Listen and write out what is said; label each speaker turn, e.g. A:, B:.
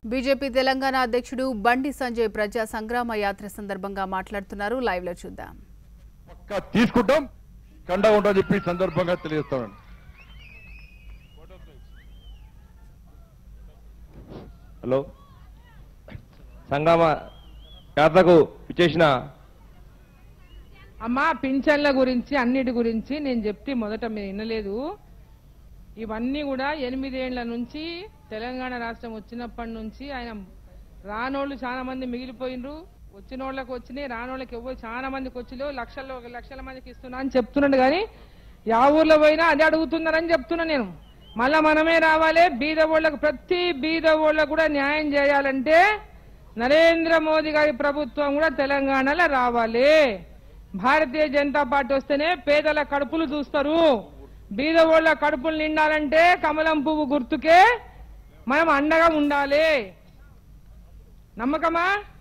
A: BJP Telangana అధ్యక్షుడు బండి సంజయ్ ప్రజా సంగ్రామ యాత్ర సందర్భంగా మాట్లాడుతున్నారు లైవ్ లో చూద్దాం
B: పక్కా తీసుకుంటాం కండా ఉంటామని చెప్పి ఈ సందర్భంగా తెలియజేస్తామండి
C: హలో సంగ్రామ యాత్రకు ఇచ్చేసిన
D: అమ్మా పింఛన్ల గురించి అన్నిటి గురించి నేను చెప్తే మొదట మీరు వినలేదు ఇవన్నీ కూడా ఎనిమిదేళ్ల నుంచి తెలంగాణ రాష్ట్రం వచ్చినప్పటి నుంచి ఆయన రానోళ్ళు చాలా మంది మిగిలిపోయినరు వచ్చిన వాళ్ళకి వచ్చినాయి రానోళ్ళకి ఎవరు చాలా మందికి వచ్చిలో లక్షల్లో లక్షల మందికి ఇస్తున్నా అని చెప్తున్నాడు కానీ యా ఊర్లో పోయినా అదే అడుగుతున్నారని చెప్తున్నా నేను మళ్ళా మనమే రావాలి బీద వాళ్ళకు ప్రతి బీద వాళ్ళకు కూడా న్యాయం చేయాలంటే నరేంద్ర మోదీ గారి ప్రభుత్వం కూడా తెలంగాణలో రావాలి భారతీయ జనతా పార్టీ వస్తేనే పేదల కడుపులు చూస్తారు బీద వాళ్ళ కడుపులు నిండాలంటే కమలం పువ్వు గుర్తుకే మనం అండగా ఉండాలి నమ్మకమా